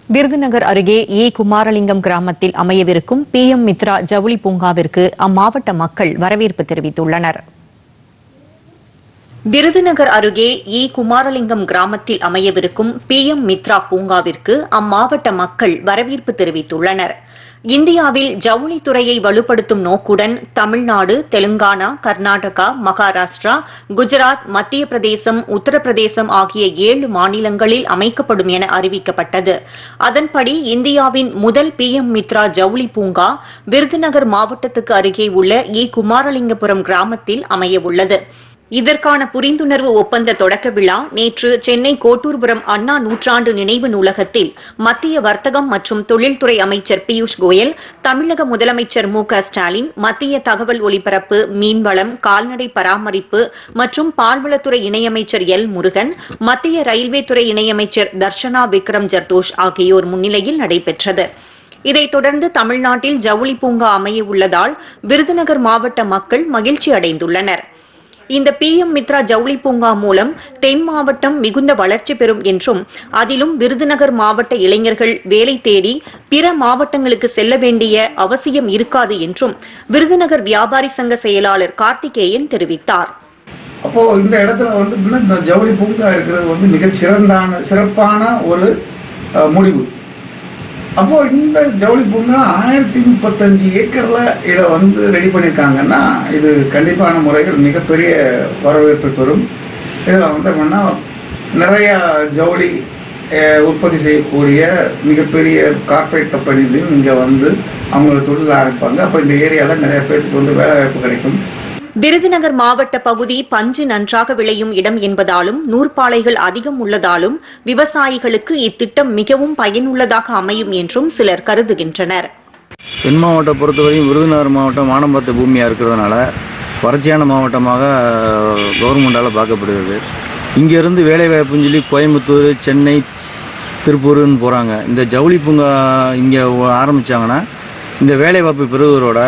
விருதுநகர் அருகே ஈ குமாரலிங்கம் கிராமத்தில் அமையவிருக்கும் B M Mitra ஜவுளி பூங்காவிற்கு அம்மாவட்ட மக்கள் வரவேற்பு தெரிவித்துள்ளனர் விருதுநகர் அருகே ஈ குமாரலிங்கம் கிராமத்தில் அமையவிருக்கும் பி எம் மித்ரா பூங்காவிற்கு அம்மாவட்ட மக்கள் வரவேற்பு தெரிவித்துள்ளனர் இந்தியாவில் ஜவுளித்துறையை வலுப்படுத்தும் நோக்குடன் தமிழ்நாடு தெலுங்கானா கர்நாடகா மகாராஷ்டிரா குஜராத் மத்திய பிரதேசம் உத்தரப்பிரதேசம் ஆகிய ஏழு மாநிலங்களில் அமைக்கப்படும் என அறிவிக்கப்பட்டது அதன்படி இந்தியாவின் முதல் பி எம் மித்ரா ஜவுளி பூங்கா விருதுநகர் மாவட்டத்துக்கு அருகே உள்ள ஈ குமாரலிங்கபுரம் கிராமத்தில் அமையவுள்ளது இதற்கான புரிந்துணர்வு ஒப்பந்த தொடக்க விழா நேற்று சென்னை கோட்டூர்புரம் அண்ணா நூற்றாண்டு நினைவு நூலகத்தில் மத்திய வர்த்தகம் மற்றும் தொழில்துறை அமைச்சர் பியூஷ் கோயல் தமிழக முதலமைச்சர் மு க ஸ்டாலின் மத்திய தகவல் ஒலிபரப்பு மீன்வளம் கால்நடை பராமரிப்பு மற்றும் பால்வளத்துறை இணையமைச்சர் எல் முருகன் மத்திய ரயில்வே துறை இணையமைச்சர் தர்ஷனா விக்ரம் ஜர்தோஷ் ஆகியோர் முன்னிலையில் நடைபெற்றது இதைத் தொடர்ந்து தமிழ்நாட்டில் ஜவுளி பூங்கா அமைய உள்ளதால் விருதுநகர் மாவட்ட மக்கள் மகிழ்ச்சி அடைந்துள்ளனர் இந்த பி எம் மித்ரா ஜவுளி பூங்கா மூலம் தென் மாவட்டம் மிகுந்த வளர்ச்சி பெறும் என்றும் அதிலும் விருதுநகர் மாவட்ட இளைஞர்கள் வேலை தேடி பிற மாவட்டங்களுக்கு செல்ல வேண்டிய அவசியம் இருக்காது என்றும் விருதுநகர் வியாபாரி சங்க செயலாளர் கார்த்திகேயன் தெரிவித்தார் அப்போ இந்த இடத்துல வந்து இன்னும் இந்த ஜவுளி பூங்கா இருக்கிறது வந்து மிகச் சிறந்தான சிறப்பான ஒரு அஹ், முடிவு அப்போ இந்த ஜவுளி பூங்கா ஆயிரத்தி முப்பத்தஞ்சு ஏக்கர்ல இதை வந்து ரெடி பண்ணியிருக்காங்கன்னா இது கண்டிப்பான முறையில் மிகப்பெரிய வரவேற்பு பெறும் இதில் வந்து என்னன்னா நிறைய ஜவுளி அஹ், உற்பத்தி செய்யக்கூடிய மிகப்பெரிய கார்ப்பரேட் கம்பெனிஸையும் இங்கே வந்து அவங்களோட தொழில் ஆரம்பிப்பாங்க அப்போ இந்த ஏரியாவில் நிறைய பேருக்கு வந்து வேலை வாய்ப்பு கிடைக்கும் விருதுநகர் மாவட்ட பகுதி பஞ்சு நன்றாக விளையும் இடம் என்பதாலும் நூற்பாலைகள் அதிகம் உள்ளதாலும் விவசாயிகளுக்கு இத்திட்டம் மிகவும் பயனுள்ளதாக அமையும் என்றும் சிலர் கருதுகின்றனர் தென் மாவட்டம் பொறுத்தவரையும் விருதுநகர் மாவட்டம் வானம் பார்த்த பூமியாக இருக்கிறதுனால வறட்சியான மாவட்டமாக கவர்மெண்டால் பார்க்கப்படுகிறது இங்கேருந்து வேலைவாய்ப்புன்னு சொல்லி கோயம்புத்தூர் சென்னை திருப்பூர்னு போகிறாங்க இந்த ஜவுளி பூங்கா இங்கே ஆரம்பித்தாங்கன்னா இந்த வேலைவாய்ப்பு பெறுவதோட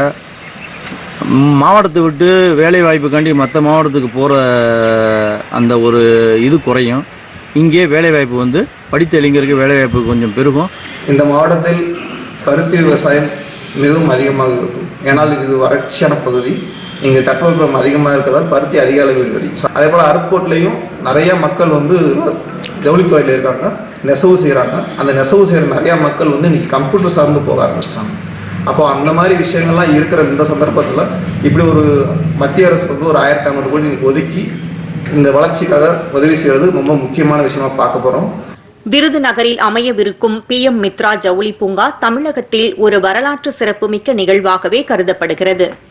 ம், மாவட்டத்தை விட்டு வேலை வாய்ப்புக்காண்டி மற்ற மாவட்டத்துக்கு போகிற அந்த ஒரு இது குறையும் இங்கே வேலைவாய்ப்பு வந்து படித்த இளைஞருக்கு வேலைவாய்ப்பு கொஞ்சம் பெருகும் இந்த மாவட்டத்தில் பருத்தி விவசாயம் மிகவும் அதிகமாக இருக்கும் ஏனால் இது வறட்சியான பகுதி இங்கே தட்பவெப்பம் அதிகமாக இருக்கிறதால் பருத்தி அதிக அளவில் விளையும் அதே போல் அருப்புக்கோட்லையும் நிறைய மக்கள் வந்து ஜவுளித்துறையில் இருக்காங்க நெசவு செய்கிறாங்க அந்த நெசவு செய்கிற நிறையா மக்கள் வந்து இன்னைக்கு கம்ப்யூட்டர் சார்ந்து போக ஆரம்பிச்சிட்டாங்க அப்போ அந்த மாதிரி விஷயங்கள்லாம் இருக்கிற இந்த சந்தர்ப்பத்தில் இப்படி ஒரு மத்திய அரசு வந்து ஒரு ஆயிரத்தி ஐநூறு கோடி இன்னைக்கு ஒதுக்கி இந்த வளர்ச்சிக்காக உதவி செய்கிறது ரொம்ப முக்கியமான விஷயமா பார்க்க போகிறோம் விருதுநகரில் அமையவிருக்கும் பி எம் மித்ரா ஜவுளி பூங்கா தமிழகத்தில் ஒரு வரலாற்று சிறப்புமிக்க நிகழ்வாகவே கருதப்படுகிறது